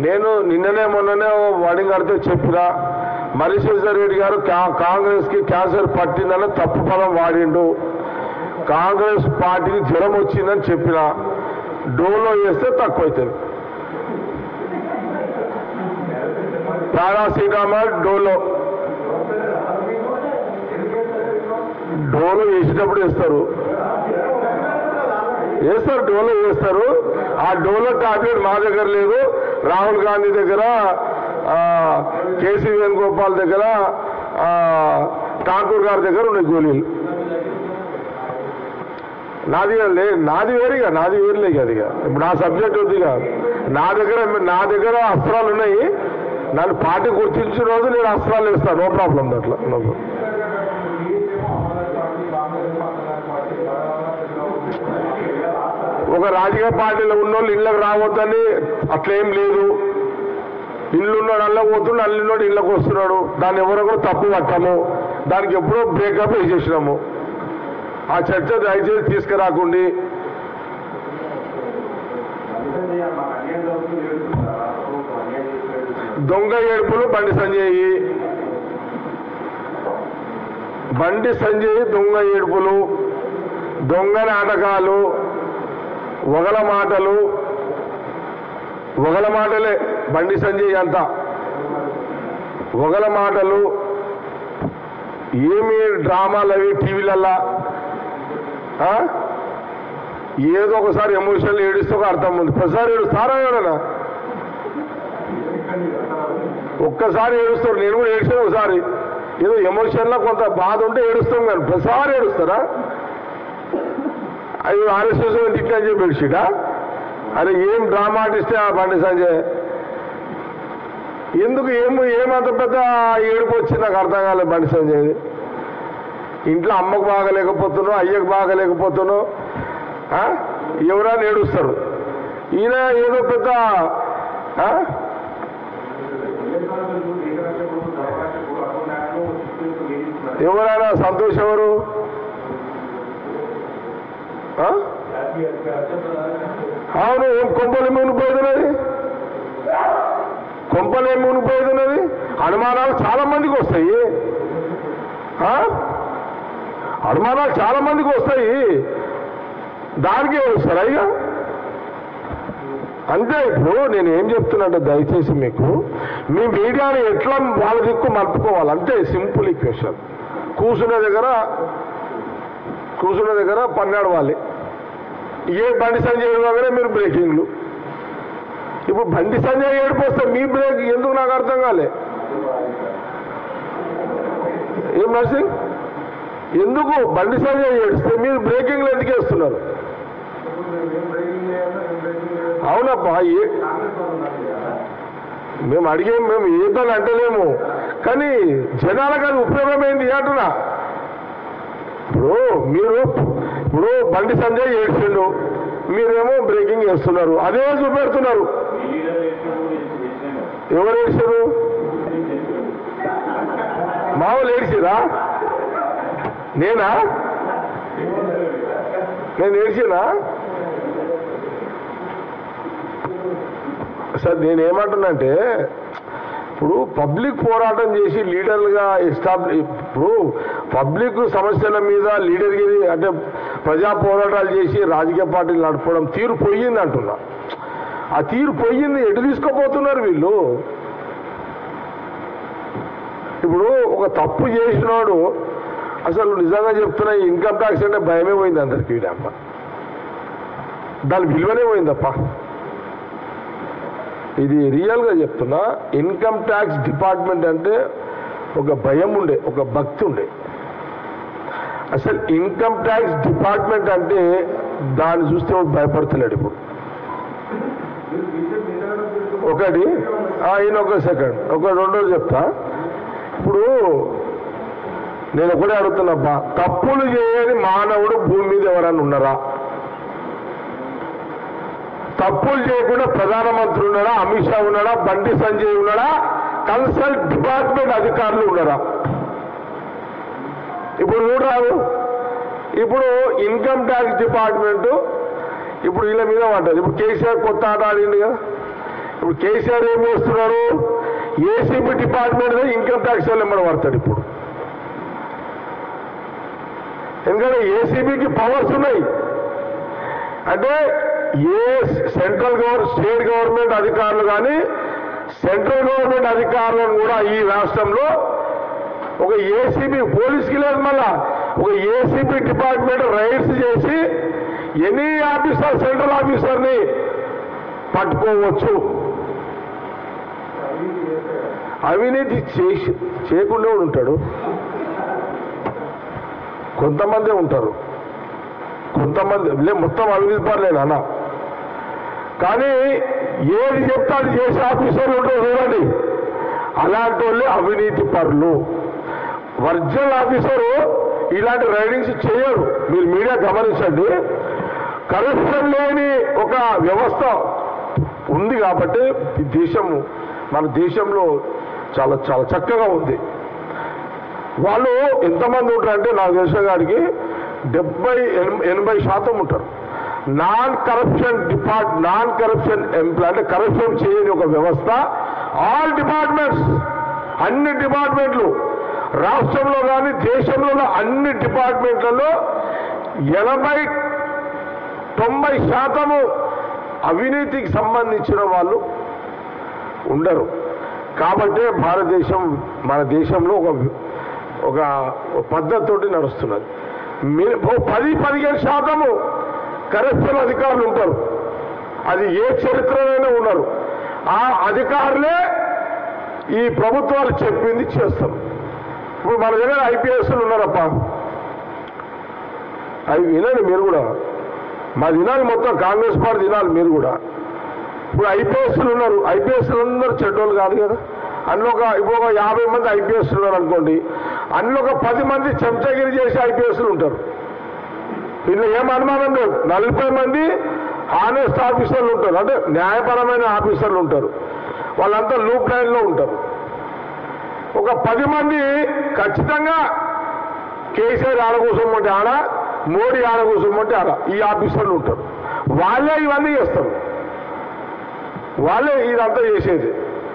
నేను నిన్ననే మొన్ననే వాడింగ్ కడితే చెప్పిన మల్లిశేషర్ రెడ్డి గారు కా- కాంగ్రెస్ కి క్యాన్సర్ పట్టిందని తప్పు పదం వాడిండు కాంగ్రెస్ పార్టీకి జ్వరం వచ్చిందని చెప్పిన డోలో వేస్తే తక్కువ అవుతుంది పారాసిటమాల్ డోలో డోలో వేసేటప్పుడు వేస్తారు వేస్తారు డోలో వేస్తారు ఆ డోలో టాబ్లెట్ మా దగ్గర లేదు రాహుల్ గాంధీ దగ్గర ఆ, కేసీ వేణుగోపాల్ దగ్గర ఆ, ఠాకూర్ గారి దగ్గర ఉన్నాయి గోళీలు నాది లే నాది వేరుగా నాది వేరులే ఇక అది ఇక. ఇప్పుడు నా సబ్జెక్ట్ ఉంది ఇక నా దగ్గర నా దగ్గర అస్త్రాలు ఉన్నాయి నన్ను పార్టీ గుర్తించిన రోజు నేను అస్త్రాలు వేస్తాను నో ప్రాబ్లం దాంట్లో నో ప్రాబ్లం ఒక రాజకీయ పార్టీలో ఉన్నోళ్ళు ఇళ్ళకి రావద్దని అట్లేం లేదు ఇల్లు ఉన్నాడు అల్ల పోతున్నాడు అల్లున్నాడు ఇళ్ళకి వస్తున్నాడు దాన్ని ఎవరో కూడా తప్పు పట్టాము దానికి ఎప్పుడో బ్రేకప్ వేసేసినాము ఆ చర్చ దయచేసి తీసుకురాకండి దొంగ ఏడుపులు బండి సంజయ్ బండి సంజయ్ దొంగ ఏడుపులు దొంగ నాటకాలు ఒగల మాటలు ఒగల మాటలే బండి సంజయ్ అంతా ఒగల మాటలు ఏమి డ్రామాలు అవి టీవీలల్లా ఆ? ఏదో ఒకసారి ఎమోషనల్ ఏడిస్తే ఒక అర్థం ఉంది ప్రతిసారి ఏడుస్తారా ఎవరైనా ఒక్కసారి ఏడుస్తారు నేను కూడా ఏడ్చాను ఒకసారి ఏదో ఎమోషన్లో కొంత బాధ ఉంటే ఏడుస్తాం కానీ ప్రతిసారి ఏడుస్తారా అవి ఆర్ఎస్ఎస్ తిట్టని అని చెప్పి ఏడ్చిడా అరే ఏం డ్రామా ఆర్టిస్టే ఆ బండి సంజయ్ ఎందుకు ఏం ఏమంత పెద్ద ఏడుపు వచ్చింది నాకు అర్థం కాలేదు బండి సంజయ్ ఇంట్లో అమ్మకు బాగలేకపోతున్నావు అయ్యకు బాగలేకపోతున్నావు ఆ? ఎవరైనా ఏడుస్తారు ఈయన ఏదో పెద్ద ఆ? ఎవరైనా సంతోష్ ఎవరు ఆ? అవును ఏం కొంపలు మునిపోతున్నది కొంపలు ఏం మునిపోతున్నది అనుమానాలు చాలా మందికి వస్తాయి ఆ? అనుమానాలు చాలా మందికి వస్తాయి దానికి వస్తారా ఇక అంతే ఇప్పుడు నేను ఏం చెప్తున్నట్టు దయచేసి మీకు మీ మీడియాని ఎట్లా వాళ్ళ దిక్కు మలుపుకోవాలి అంతే సింపుల్ ఈక్వేషన్ కూర్చున్న దగ్గర కూర్చున్న దగ్గర పన్నాడు వాళ్ళే ఏ బండి సంజయ్ దగ్గర మీరు బ్రేకింగ్లు ఇప్పుడు బండి సంజయ్ ఏడుపు వస్తే మీ బ్రేక్ ఎందుకు నాకు అర్థం కాలే ఏం నర్సింగ్ ఎందుకు బండి సంజయ్ ఏడిస్తే మీరు బ్రేకింగ్లు ఎందుకు వేస్తున్నారు అవునప్పా ఏ మేము అడిగేం మేము ఏదని అంటలేము కానీ జనాలకు అది ఉపయోగమైంది అంటున్నా ఇప్పుడు మీరు ఇప్పుడు బండి సంజయ్ ఏడ్చిండు మీరేమో బ్రేకింగ్ చేస్తున్నారు అదే చూపెడుతున్నారు ఎవరు ఏడ్చారు మామూలు ఏడ్చిరా నేనా నేను ఏడ్చినా సార్ నేను ఏమంటున్నానంటే ఇప్పుడు పబ్లిక్ పోరాటం చేసి లీడర్లుగా ఎస్టాబ్లి ఇప్పుడు పబ్లిక్ సమస్యల మీద లీడర్గిరి అంటే ప్రజా పోరాటాలు చేసి రాజకీయ పార్టీలు నడపడం తీరు పోయింది అంటున్నా ఆ తీరు పోయింది ఎటు తీసుకుపోతున్నారు వీళ్ళు ఇప్పుడు ఒక తప్పు చేసినోడు అసలు నిజంగా చెప్తున్నా ఈ ఇన్కమ్ ట్యాక్స్ అంటే భయమే పోయింది అందరికి వీడమ్మ దాని విలువనే పోయిందప్ప ఇది రియల్గా చెప్తున్నా ఇన్కమ్ ట్యాక్స్ డిపార్ట్మెంట్ అంటే ఒక భయం ఉండే ఒక భక్తి ఉండే అసలు ఇన్కమ్ ట్యాక్స్ డిపార్ట్మెంట్ అంటే దాన్ని చూస్తే వాడు భయపడతలేడు ఇప్పుడు ఒకటి ఆ, ఈయన ఒక సెకండ్ ఒక రెండోది చెప్తా ఇప్పుడు నేను ఒకటే అడుగుతున్నబ్బా తప్పులు చేయని మానవుడు భూమి మీద ఎవరైనా ఉన్నారా తప్పులు చేయకుండా ప్రధానమంత్రి ఉన్నాడా అమిత్ షా ఉన్నాడా బండి సంజయ్ ఉన్నాడా కన్సల్ట్ డిపార్ట్మెంట్ అధికారులు ఉన్నారా ఇప్పుడు చూడరాదు ఇప్పుడు ఇన్కమ్ ట్యాక్స్ డిపార్ట్మెంట్ ఇప్పుడు వీళ్ళ మీద పడ్డది ఇప్పుడు కేసీఆర్ కొత్త ఆట ఆడింది కదా ఇప్పుడు కేసీఆర్ ఏం చేస్తున్నారు ఏసీబీ డిపార్ట్మెంట్ ఇన్కమ్ ట్యాక్స్ వాళ్ళు ఎమ్మడి పడతాడు ఇప్పుడు ఎందుకంటే ఏసీబీకి పవర్స్ ఉన్నాయి అంటే ఏ సెంట్రల్ గవర్నమెంట్ స్టేట్ గవర్నమెంట్ అధికారులు కానీ సెంట్రల్ గవర్నమెంట్ అధికారులను కూడా ఈ రాష్ట్రంలో ఒక ఏసీబీ పోలీస్కి లేదు మళ్ళా ఒక ఏసీబీ డిపార్ట్మెంట్ రైడ్స్ చేసి ఎనీ ఆఫీసర్ సెంట్రల్ ఆఫీసర్ని పట్టుకోవచ్చు అవినీతి చేసి చేయకుండా కూడా ఉంటాడు కొంతమందే ఉంటారు కొంతమంది లే మొత్తం అవినీతి పర్లేదు అన్న కానీ ఏది చెప్తే అది చేసే ఆఫీసర్లు ఉంటారు చూడండి అలాంటి వాళ్ళే అవినీతి పరులు వర్జనల్ ఆఫీసరు ఇలాంటి రైడింగ్స్ చేయరు మీరు మీడియా గమనించండి కరప్షన్ లేని ఒక వ్యవస్థ ఉంది కాబట్టి ఈ దేశము మన దేశంలో చాలా చాలా చక్కగా ఉంది వాళ్ళు ఎంతమంది ఉంటారంటే నాకు తెలిసిన గారికి డెబ్బై ఎన్- ఎనభై శాతం ఉంటారు non corruption depart non corruption employee అంటే కరప్షన్ చేయని ఒక వ్యవస్థ ఆల్ డిపార్ట్మెంట్స్ అన్ని డిపార్ట్మెంట్లు రాష్ట్రంలో కానీ దేశంలో ఉన్న అన్ని డిపార్ట్మెంట్లలో ఎనభై తొంభై శాతము అవినీతికి సంబంధించిన వాళ్ళు ఉండరు కాబట్టే భారతదేశం మన దేశంలో ఒక ఒక పద్ధతితోటి నడుస్తున్నది మీ- ఓ పది పదిహేను శాతము కరప్షన్ అధికారులు ఉంటారు అది ఏ చరిత్రలోనే ఉన్నారు ఆ అధికారులే ఈ ప్రభుత్వాలు చెప్పింది చేస్తారు ఇప్పుడు మన దగ్గర ఐపీఎస్లు ఉన్నారప్ప అవి వినండి మీరు కూడా మా వినాలి మొత్తం కాంగ్రెస్ పార్టీ వినాలి మీరు కూడా ఇప్పుడు ఐపీఎస్లు ఉన్నారు ఐపీఎస్లు అందరూ చెడ్డోళ్ళు కాదు కదా అందులో ఒక ఇప్పుడు ఒక యాభై మంది ఐపీఎస్లు ఉన్నారు అనుకోండి అందులో ఒక పది మంది చెంచగిరి చేసే ఐపీఎస్లు ఉంటారు ఇందులో ఏం అనుమానం లేదు నలభై మంది హానెస్ట్ ఆఫీసర్లు ఉంటారు అంటే న్యాయపరమైన ఆఫీసర్లు ఉంటారు వాళ్ళంతా లూప్ లైన్లో ఉంటారు ఒక పది మంది ఖచ్చితంగా కేసీఆర్ ఆడ కూర్చోమంటే ఆడ మోడీ ఆడ కూర్చోమంటే ఆడ ఈ ఆఫీసర్లు ఉంటారు వాళ్ళే ఇవన్నీ చేస్తారు వాళ్ళే ఇదంతా చేసేది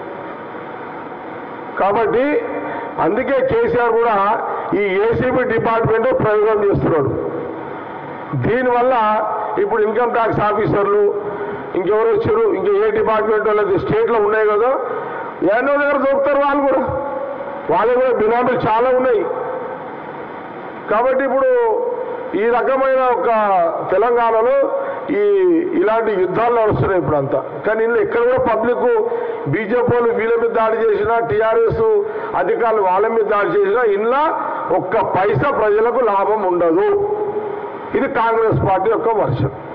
కాబట్టి అందుకే కేసీఆర్ కూడా ఈ ఏసీబీ డిపార్ట్మెంట్ ప్రయోగం చేస్తున్నాడు దీనివల్ల ఇప్పుడు ఇన్కమ్ ట్యాక్స్ ఆఫీసర్లు ఇంకెవరు వచ్చారు ఇంకా ఏ డిపార్ట్మెంట్ వాళ్ళది స్టేట్లో ఉన్నాయి కదా ఎన్నో దగ్గర దొరుకుతారు వాళ్ళు కూడా వాళ్ళు కూడా బినామీలు చాలా ఉన్నాయి కాబట్టి ఇప్పుడు ఈ రకమైన ఒక తెలంగాణలో ఈ ఇలాంటి యుద్ధాలు నడుస్తున్నాయి ఇప్పుడు అంతా కానీ ఇందులో ఎక్కడ కూడా పబ్లిక్ బీజేపీ వాళ్ళు వీళ్ళ మీద దాడి చేసినా టీఆర్ఎస్ అధికారులు వాళ్ళ మీద దాడి చేసినా ఇంట్లో ఒక్క పైసా ప్రజలకు లాభం ఉండదు ఇది కాంగ్రెస్ పార్టీ యొక్క వర్షం